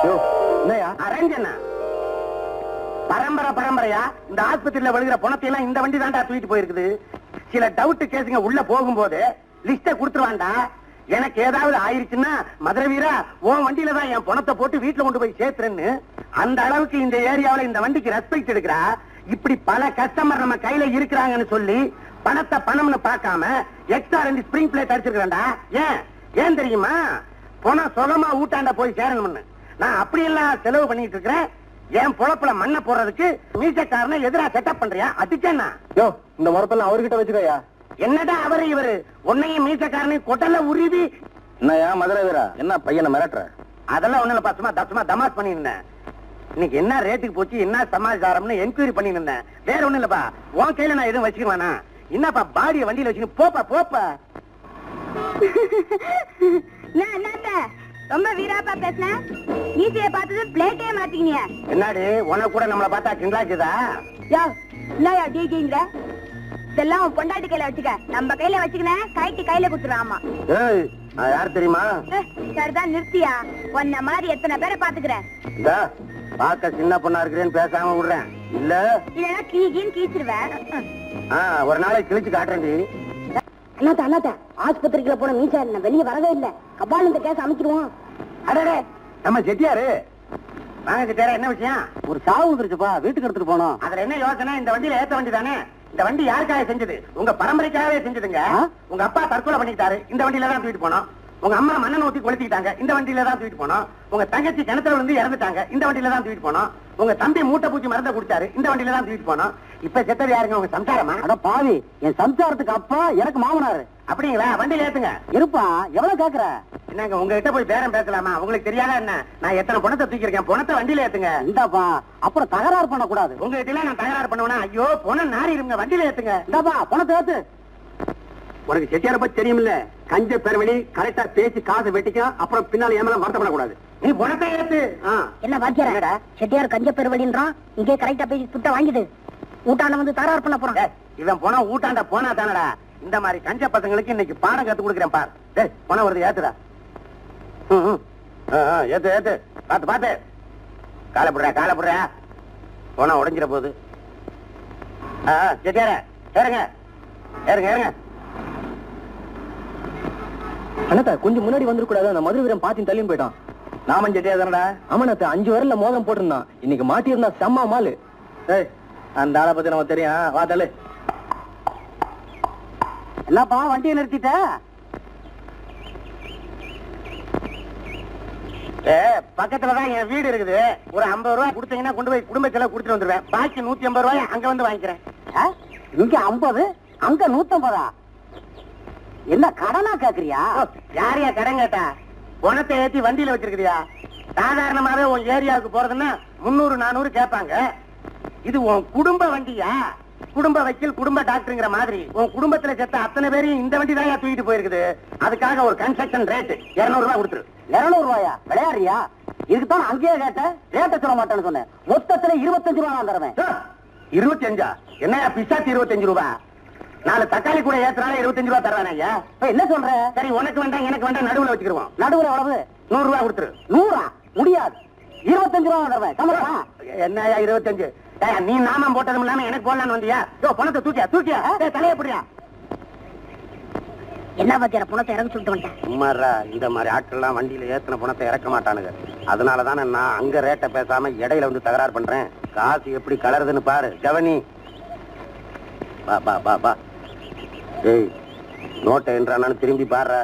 என்னையா அரஞ்சனா பரம்பரை பரம்பரையா இந்த ஆஸ்பத்திரியில விழுகிற பணத்தை எல்லாம் இந்த வண்டி தான்டா தூக்கிட்டு போயிருக்குது சில டவுட் கேஸுங்க உள்ள போகும்போது லிஸ்ட கொடுத்துருவான்டா எனக்கு ஏதாவது ஆயிருச்சுன்னா மதுரை வீரா உன் வண்டியில தான் என் பணத்தை போட்டு வீட்டுல கொண்டு போய் சேர்த்துறேன்னு அந்த அளவுக்கு இந்த ஏரியாவுல இந்த வண்டிக்கு ரெஸ்பெக்ட் எடுக்கிறா இப்படி பல கஸ்டமர் நம்ம கையில இருக்கிறாங்கன்னு சொல்லி பணத்தை பணம்னு பார்க்காம எக்ஸ்ட்ரா ரெண்டு ஸ்பிரிங் பிளேட் அடிச்சிருக்கா ஏன் ஏன் தெரியுமா பணம் சுகமா ஊட்டாண்ட போய் சேரணும்னு நான் அப்படியெல்லாம் செலவு பண்ணிட்டு இருக்கிறேன் என் பொழப்புல மண்ணை போடுறதுக்கு மீசக்காரனை எதிரா செட்டப் பண்றியா அடிச்சேன்னா யோ இந்த முறப்பெல்லாம் அவர்கிட்ட வச்சுக்கோயா என்னடா அவரு இவரு உன்னையும் மீசக்காரனையும் கொட்டல உருவி என்னையா மதுரை வீரா என்ன பையனை மிரட்டுற அதெல்லாம் ஒண்ணு இல்ல பசுமா தசுமா தமாஸ் பண்ணிருந்தேன் இன்னைக்கு என்ன ரேட்டுக்கு போச்சு என்ன சமாச்சாரம்னு என்கொயரி பண்ணிருந்தேன் வேற ஒண்ணு இல்லப்பா உன் கையில நான் எதுவும் வச்சுக்குவானா என்னப்பா பாடிய வண்டியில வச்சுன்னு போப்பா போப்பா நான் என்னத்த ரொம்ப வீராப்பா பேசுனேன் நீச்சைய பார்த்தது பிளேட்டே மாத்திக்கினிய என்னடி உனக்கு கூட நம்மள பார்த்தா கிண்டாச்சுதா யோ என்னயா டிஜிங்கிற இதெல்லாம் உன் பொண்டாட்டி கையில வச்சுக்க நம்ம கையில வச்சுக்கினேன் கைட்டு கையில குத்துறாமா ஏய் நான் யார் தெரியுமா சரிதான் நிறுத்தியா உன்ன மாதிரி எத்தனை பேரை பாத்துக்கிறேன் இந்த பார்க்க சின்ன பொண்ணா இருக்கிறேன்னு பேசாம விடுறேன் இல்ல இல்லைன்னா கீகின்னு கீச்சிருவேன் ஆ, ஒரு நாளைக்கு கிழிச்சு காட்டுறேன்டி அண்ணாத்த அண்ணாத்த ஆஸ்பத்திரிக்குள்ள போன மீசா என்ன வெளியே வரவே இல்ல கபால் இந்த கேஸ் அமைச்சிருவோம் அடடே நம்ம செட்டியாரு வாங்க செட்டியாரா என்ன விஷயம் ஒரு சாவு வந்துருச்சுப்பா வீட்டுக்கு எடுத்துட்டு போனோம் அதுல என்ன யோசனை இந்த வண்டியில ஏத்த வண்டி தானே இந்த வண்டி யாருக்காக செஞ்சது உங்க பரம்பரைக்காகவே செஞ்சதுங்க ஆ? உங்க அப்பா தற்கொலை பண்ணிட்டாரு இந்த வண்டியில தான் தூக்கிட்டு போனோம் உங்க அம்மா மண்ணை ஊத்தி கொளுத்திட்டாங்க இந்த வண்டியில தான் தூக்கிட்டு போனோம் உங்க தங்கச்சி கிணத்துல விழுந்து இறந்துட்டாங்க இந்த வண்டியில தான் தூக்கிட்டு போனோம் உங்க தம்பி மூட்டை பூச்சி மருந்த குடிச்சாரு இந்த வண்டியில தான் தூக்கிட்டு போனோம் இப்ப செத்தது யாருங்க உங்க சம்சாரமா அட பாவி என் சம்சாரத்துக்கு அப்பா எனக்கு மாமனாரு அப்படிங்களா வண்டியில ஏத்துங்க இருப்பா எவ்வளவு கேக்குற என்னங்க உங்ககிட்ட போய் பேரம் பேசலாமா உங்களுக்கு தெரியாதா என்ன நான் எத்தனை பணத்தை தூக்கியிருக்கேன் பணத்தை வண்டியில ஏத்துங்க இந்தாப்பா அப்புறம் தகராறு பண்ணக்கூடாது உங்ககிட்ட எல்லாம் நான் தகராறு பண்ணுவேனா ஐயோ பணம் நாரி இருங்க வண்டியில ஏத்துங்க இந்தாப்பா பணத்தை ஏத்து உனக்கு செட்டியார பத்தி தெரியுமில்ல கஞ்ச பெருவழி கரெக்டா பேசி காசை வெட்டிக்கும் அப்புறம் பின்னால ஏமலாம் வருத்தப்படக்கூடாது நீ பணத்தை ஏத்து ஆ. என்ன பாக்கியரா செட்டியார் கஞ்ச பெருவழின்றான் இங்கே கரெக்டா பேசி துட்ட வாங்கிடு ஊட்டாண்ட வந்து தகராறு பண்ண போறான் டேய், இவன் பணம் ஊட்டாண்ட போனா தானடா இந்த மாதிரி கஞ்ச பசங்களுக்கு இன்னைக்கு பாடம் கத்து கொடுக்குறேன் பார் டேய் பணம் வருது ஏத்துடா ம், ம். ஆ, ஆ, ஏத்து ஏத்து பாத்து பாத்து காலை புடுறா காலை புடுறா பணம் உடைஞ்சிட போகுது ஆ, ஆ, செட்டியார ஏறுங்க ஏறுங்க ஏறுங்க அண்ணாத்த கொஞ்சம் முன்னாடி வந்துடக்கூடாது அந்த மதுரை வீரன் பாத்தி தள்ளின்னு போயிட்டான் நாமன் செட்டியார் தானடா ஆமாண்ணாத்த அஞ்சு வரல மோதம் போட்டிருந்தான் இன்னைக்கு மாட்டியிருந்தா செம்ம மாலு ஏய் அந்த ஆளை பத்தி நமக்கு தெரியும் வா தள்ளு என்னப்பா வண்டியை நிறுத்திட்ட ஏ பக்கத்துலதான் என் வீடு இருக்குது ஒரு ஐம்பது ரூபாய் கொடுத்தீங்கன்னா கொண்டு போய் குடும்ப செலவு கொடுத்துட்டு வந்துருவேன் பாக்கி நூத்தி ஐம்பது ரூபாய் அங்க வந்து வாங்கிக்கிறேன் ஆ? இங்க ஐம்பது அங்க நூத்தம்பதா என்ன கடனா கேக்குறியா ஓ, யாரையா கடன் கேட்டா பணத்தை ஏத்தி வண்டியில வச்சிருக்கிறியா சாதாரணமாவே உன் ஏரியாவுக்கு போறதுன்னா முன்னூறு நானூறு கேட்பாங்க இது உன் குடும்ப வண்டியா குடும்ப வக்கீல் குடும்ப டாக்டருங்கிற மாதிரி உன் குடும்பத்துல செத்த அத்தனை பேரையும் இந்த வண்டி தான் தூக்கிட்டு போயிருக்குது அதுக்காக ஒரு கன்ஸ்ட்ரக்ஷன் ரேட் இருநூறு ரூபாய் கொடுத்துரு இருநூறு ரூபாயா விளையாடுறியா இதுக்குத்தான் அங்கேயே கேட்டேன் ரேட்ட சொல்ல மாட்டேன்னு சொன்னேன் மொத்தத்துல இருபத்தஞ்சு ரூபா நான் தருவேன் இருபத்தி அஞ்சா என்னையா பிசாத்தி இருபத்தஞ்சு ரூபா நாலு தக்காளி கூட ஏத்துனால இருபத்தஞ்சு ரூபா தர்றானே ஐயா இப்ப என்ன சொல்ற சரி உனக்கு வேண்டாம் எனக்கு வேண்டாம் நடுவுல வச்சுக்கிருவோம் நடுவுல எவ்வளவு நூறு ரூபாய் கொடுத்துரு நூறா முடியாது இருபத்தஞ்சு ரூபா தருவேன் சமரமா என்னையா இருபத்தஞ்சு ஏய்யா, நீ நாமம் போட்டதும் இல்லாம எனக்கு போடலான்னு வந்தியா யோ பணத்தை தூக்கியா தூக்கியா ஏய், தலையை பிடியா என்ன பாத்தியார பணத்தை இறங்க சொல்லிட்டு வந்துட்டேன் சும்மாரா இந்த மாதிரி ஆட்கள்லாம் வண்டியில ஏத்தின பணத்தை இறக்க மாட்டானுங்க அதனால தானே நான் அங்க ரேட்டை பேசாம இடையில வந்து தகராறு பண்றேன் காசு எப்படி கலருதுன்னு பாரு கவனி பா பா பா பா ஏய் நோட்டை என்றானு திரும்பி பாரு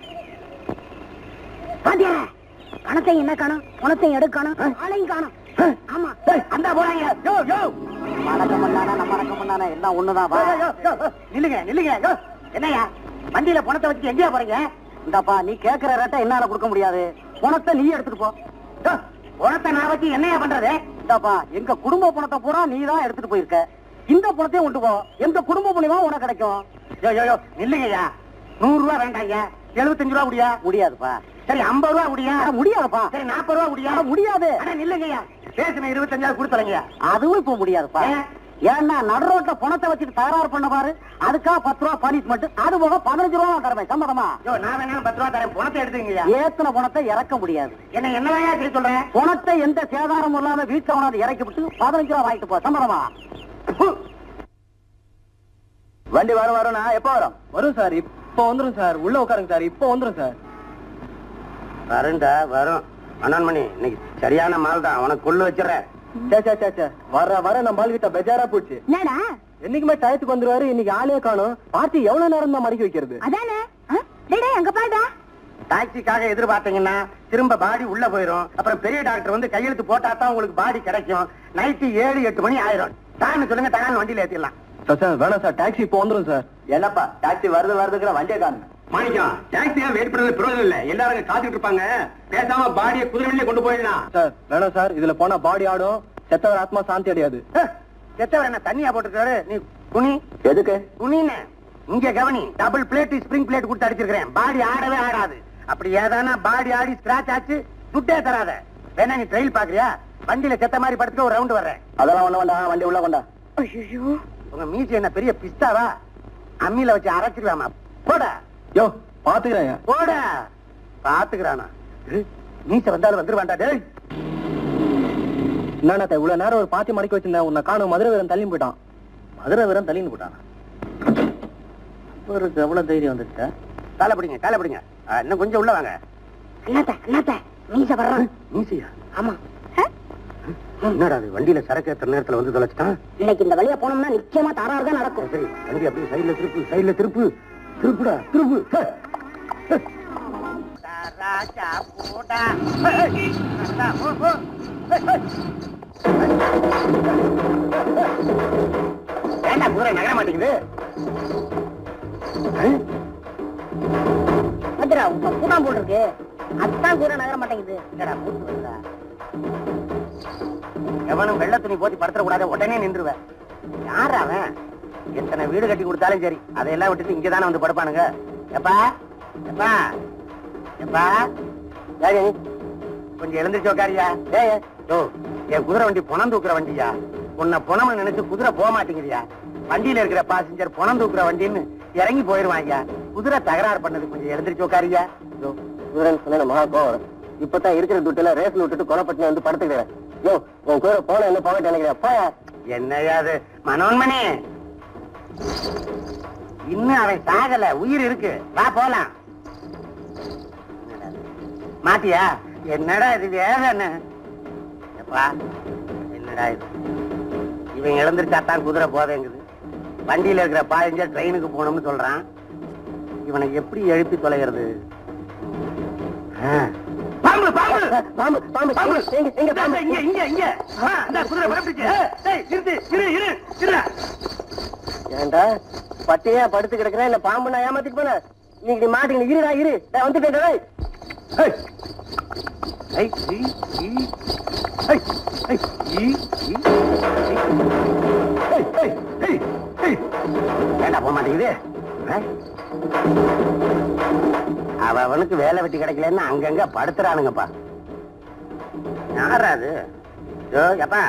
பாத்தியார பணத்தை என்ன காணும் பணத்தை எடுக்க காணும் ஆளையும் காணும் ஆமா அந்த போறாங்க யோ யோ மடக்கம் பண்ணானா நம்ம மடக்கம் பண்ணானா எல்லாம் ஒண்ணுதான் வா. யோ, யோ, யோ, யோ, நில்லுங்க நில்லுங்க யோ, என்னய்யா வண்டியில பணத்தை வச்சு எங்கேயா போறீங்க இந்தாப்பா நீ கேக்குற ரேட்டை என்னால கொடுக்க முடியாது பணத்தை நீ எடுத்துட்டு போ யோ, பணத்தை நான் வச்சு என்னையா பண்றது இந்தாப்பா எங்க குடும்ப பணத்தை பூரா நீ தான் எடுத்துட்டு போயிருக்க இந்த பணத்தையும் கொண்டு போ எங்க குடும்ப மூலியமா உனக்கு கிடைக்கும் யோ யோ யோ நில்லுங்கய்யா நூறு ரூபா வேண்டாங்க எழுபத்தஞ்சு ரூபா முடியா முடியாதுப்பா சரி ஐம்பது ரூபா முடியா அட, முடியாதுப்பா சரி நாற்பது ரூபா முடியா அட, முடியாது அட நில்லுங்கய்யா பேசுன இருபத்தஞ்சாவது கொடுத்துறீங்க அதுவும் இப்ப முடியாதுப்பா ஏன்? ஏன்னா நடு ரோட்ல பணத்தை வச்சுட்டு தகராறு பண்ண பாரு அதுக்காக பத்து ரூபா பனிஷ்மெண்ட் அது போக பதினஞ்சு ரூபா தரவேன் சம்மதமா யோ நான் வேணாலும் பத்து ரூபா தரேன் பணத்தை எடுத்துங்கய்யா ஏத்துன பணத்தை இறக்க முடியாது என்ன என்னதான் சொல்லி சொல்றேன் பணத்தை எந்த சேதாரமும் இல்லாம வீட்டுல கொண்டாந்து இறக்கி விட்டு பதினஞ்சு ரூபா வாங்கிட்டு போ சம்மதமா வண்டி வரும் வரும்னா எப்போ வரும் வரும் சார் இப்போ வந்துரும் சார் உள்ள உட்காருங்க சார் இப்போ வந்துரும் சார் வரும்டா வரும் அண்ணன்மணி இன்னைக்கு சரியான மால் தான் உனக்கு கொள்ளு வச்சிடறேன் சே சே சே சே வர வர நம்ம ஆள் கிட்ட பெஜாரா போச்சு என்னடா என்னைக்குமே டயத்துக்கு வந்துருவாரு இன்னைக்கு ஆளே காணும் பார்ட்டி எவ்வளவு நேரம் தான் மடக்கி வைக்கிறது அதானே ஆ? டேய் டேய், அங்க பாருடா டாக்ஸிக்காக எதிர்பார்த்தீங்கன்னா திரும்ப பாடி உள்ள போயிரும் அப்புறம் பெரிய டாக்டர் வந்து கையெழுத்து போட்டா தான் உங்களுக்கு பாடி கிடைக்கும் நைட்டு ஏழு எட்டு மணி ஆயிரும் டான்னு சொல்லுங்க டகான்னு வண்டியில ஏத்திடலாம் சார் சார் வேணாம் சார் டாக்ஸி இப்போ வந்துரும் சார் என்னப்பா டாக்ஸி வருது வருதுங்கிற வண்டியை காணும் மாணிக்கம் டாக்ஸியா வெயிட் பண்றது பிரயோஜனம் இல்ல எல்லாரும் காத்துட்டு இருப்பாங்க பேசாம பாடியை குதிரை வண்டியில கொண்டு போயிடலாம் சார் வேணாம் சார் இதுல போனா பாடி ஆடும் செத்தவர் ஆத்மா சாந்தி அடையாது செத்தவர் என்ன தண்ணியா போட்டுருக்காரு நீ துணி எதுக்கு துணின்னு இங்க கவனி டபுள் பிளேட் ஸ்ப்ரிங் பிளேட் கொடுத்து அடிச்சிருக்கிறேன் பாடி ஆடவே ஆடாது அப்படி ஏதானா பாடி ஆடி ஸ்கிராச் ஆச்சு துட்டே தராத வேணா நீ ட்ரெயில் பாக்குறியா வண்டியில செத்த மாதிரி படுத்துட்டு ஒரு ரவுண்ட் வர்றேன் அதெல்லாம் ஒண்ணு வேண்டாம் வண்டி உள்ள கொண்டா ஐயோ உங்க மீசி என்ன பெரிய பிஸ்தாவா அம்மியில வச்சு அரைச்சிடலாமா போட யோ பாத்துக்கிறேன் போட பாத்துக்கிறானா மீச வந்தாலும் வந்துருவான்டா டேய் என்னண்ணா இவ்வளவு நேரம் ஒரு பாத்தி மடக்கி வச்சிருந்தேன் உன்னை காணும் மதுரை வீரன் தள்ளி போயிட்டான் மதுரை வீரன் தள்ளின்னு போட்டானா ஒரு எவ்வளவு தைரியம் வந்துட்டா காலை பிடிங்க காலை பிடிங்க ஆ, இன்னும் கொஞ்சம் உள்ள வாங்க அண்ணாத்த அண்ணாத்த மீச வர்றான் மீசியா ஆமா ஆ? என்னடா அது வண்டியில சரக்கு ஏத்துற நேரத்துல வந்து தொலைச்சிட்டான் இன்னைக்கு இந்த வழியா போனோம்னா நிச்சயமா தகராறு தான் நடக்கும் சரி வண்டி அப்படியே சைடுல திருப்பு சைடுல திருப்பு திருப்புடா திருப்பு ஹே, ஹே. ராஜா போடா ஹே, ஹே. நல்லா, போ, போ. ஹே, ஹே. ஏண்டா குதிரை நகர மாட்டேங்குது ஹே? வந்துடா உங்க கூட்டம் போட்டிருக்கு அதுதான் கூட நகர மாட்டேங்குது என்னடா மூச்சு வருதா? எவனும் வெள்ள துணி போத்தி படுத்துற கூடாது உடனே நின்றுவேன் யார் அவன் எத்தனை வீடு கட்டி கொடுத்தாலும் சரி அதையெல்லாம் விட்டுட்டு இங்கதானே வந்து படுப்பானுங்க எப்பா எப்பா எப்பா யாரு நீ? கொஞ்சம் எழுந்திருச்சு உட்காரியா ஏய் யோ என் குதிரை வண்டி புணம் தூக்குற வண்டியா உன்னை புணம்னு நினைச்சு குதிரை போக மாட்டேங்குதியா வண்டியில இருக்கிற பாசஞ்சர் புணம் தூக்குற வண்டின்னு இறங்கி போயிருவாங்க குதிரை தகராறு பண்ணது கொஞ்சம் எழுந்திருச்சு உட்காரியா யோ குதிரைன்னு சொன்னா மகா கோவம் இப்பதான் இருக்கிற துட்டுல ரேஸ்ல விட்டுட்டு கொலைப்பட்டு வந்து படுத்துக்கிறேன் யோ உன் குதிரை போன என்ன போகட்டு நினைக்கிறேன் போயா என்னையா அது மனோன்மணி இன்னும் அவன் சாகல உயிர் இருக்கு வா போலாம் என்னடா இது? மாட்டியா என்னடா இது வேதனை எப்பா என்னடா இது இவன் இழந்திருச்சாத்தான் குதிரை போதேங்குது வண்டியில இருக்கிற பாயஞ்சர் ட்ரெயினுக்கு போகணும்னு சொல்றான் இவனை எப்படி எழுப்பி தொலைகிறது ஆ. பாம்பு பாம்பு பாம்பு பாம்பு பாம்பு எங்க எங்க பாம்பு இங்க இங்க இங்க ஆ, இந்தா குதிரை புறப்பட்டுச்சு. ஏய், ஏய், நிறுத்து இரு இரு இருடா ஏண்டா பட்டியா படுத்து கிடக்குறேன் இல்ல பாம்பு நான் ஏமாத்திட்டு போனேன் நீங்க நீ மாட்டிக்கணும் இருடா இரு நான் வந்துட்டேன் டேய். ஏய். ஏய், ஈ, ஈ. ஏய், ஏய், ஈ, ஈ. ஏய், ஏய், ஏய், ஏய். ஏன்டா போக மாட்டேங்குது ஆ? அவ அவனுக்கு வேலை வெட்டி கிடைக்கலன்னு அங்கங்க படுத்துறானுங்கப்பா யாரா அது யோ எப்பா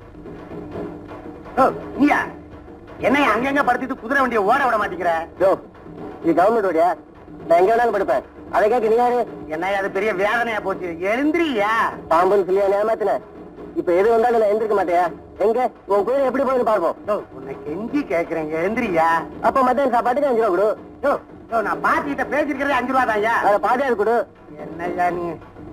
ஓ நீயா என்னைய அங்கங்க படுத்திட்டு குதிரை வண்டியை ஓட விட மாட்டேங்கிற யோ இது கவர்மெண்ட் ஓடியா நான் எங்க வேணாலும் படுப்பேன் அதை கேட்க நீ யாரு என்னைய அது பெரிய வேதனையா போச்சு எழுந்திரியா பாம்புன்னு சொல்லி என்ன ஏமாத்தின இப்ப எது வந்தாலும் நான் எந்திரிக்க மாட்டியா எங்க உன் குதிரை எப்படி போகுது பார்ப்போம் யோ, உன்னை கெஞ்சி கேக்குறேன் எழுந்திரியா அப்ப மத்தியானம் சாப்பாட்டுக்கு அஞ்சு ரூபா கொடு யோ யோ நான் பாட்டிகிட்ட பேசிருக்கிறதே அஞ்சு ரூபா தான்யா அதை பாதியாது கொடு என்னய்யா நீ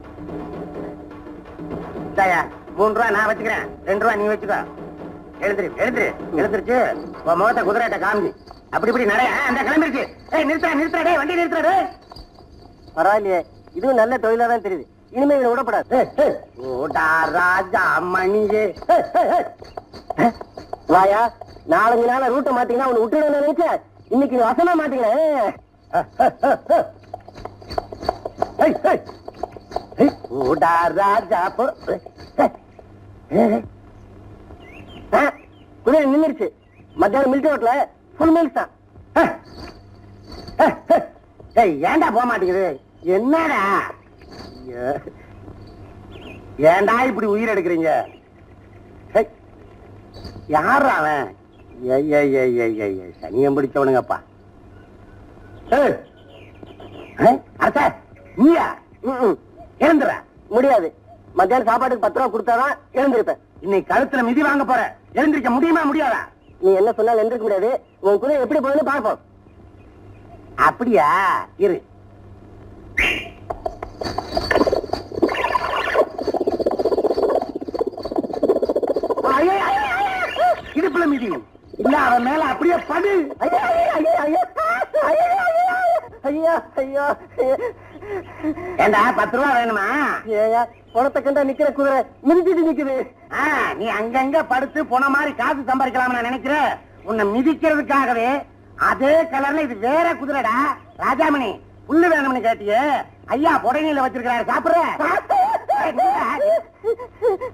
இந்தாயா மூணு ரூபா நான் வச்சுக்கிறேன் ரெண்டு ரூபா நீ வச்சுக்கோ எழுந்திரு எழுந்திரு எழுந்திருச்சு உன் முகத்தை குதிரைட்ட காமி அப்படி இப்படி நடைய அந்த கிளம்பிருச்சு ஏய் நிறுத்தா நிறுத்தா டேய் வண்டி நிறுத்தா டேய் பரவாயில்லையே இதுவும் நல்ல தொழிலா தான் தெரியுது இனிமே இவனை விடப்படாது ஏய், ஏய். ஓடா ராஜா மணியே ஏய், ஏய், ஏய். வாயா நாலஞ்சு நாளா ரூட்டை மாத்தீங்கன்னா அவனை விட்டுட நினைச்சேன் இன்னைக்கு நீ வசமா மாட்டீங்களே ஏய், ஏய். ஏய், ஓடா ராஜா போ ஏய், ஏய். ஆ, குதிரை நின்னுருச்சு மத்தியானம் மில்க் ரோட்ல ஃபுல் மீல்ஸ் தான் ஏய், ஏய், ஏய். ஏய் ஏன்டா போக மாட்டேங்குது என்னடா ஐயோ. ஏன்டா இப்படி உயிர் எடுக்கிறீங்க ஏய், யார் அவன் ஏய், ஏய், ஏய், ஏய், ஏய், ஏய், சனியம் பிடிச்சவனுங்கப்பா ஏய், ஏய், அரசே, நீயா ம்ம். எழுந்துற முடியாது மத்தியானம் சாப்பாட்டுக்கு பத்து ரூபா கொடுத்தாதான் எழுந்திருப்பேன் இன்னைக்கு கழுத்துல மிதி வாங்க போற எழுந்திருக்க முடியுமா முடியாதா நீ என்ன சொன்னாலும் எழுந்திருக்க முடியாது உன் குதிரை எப்படி போகுதுன்னு பார்ப்போம் அப்படியா இரு ஐயே, ஐயே, ஐயே, இடுப்புல மிதி இல்ல அவன் மேல அப்படியே படு ஐயா ஐயா ஐயா ஐயா ஐயா ஐயா ஐயா ஏண்டா பத்து ரூபா வேணுமா ஏயா பணத்தை கண்டா நிக்கிற குதிரை மிதிச்சிட்டு நிக்குது ஆ, நீ அங்கங்க படுத்து போன மாதிரி காசு சம்பாதிக்கலாம் நான் நினைக்கிறேன் உன்னை மிதிக்கிறதுக்காகவே அதே கலர்ல இது வேற குதிரைடா ராஜாமணி புல்லு வேணும்னு கேட்டியே ஐயா புடனையில வச்சிருக்கிறாரு சாப்பிடுற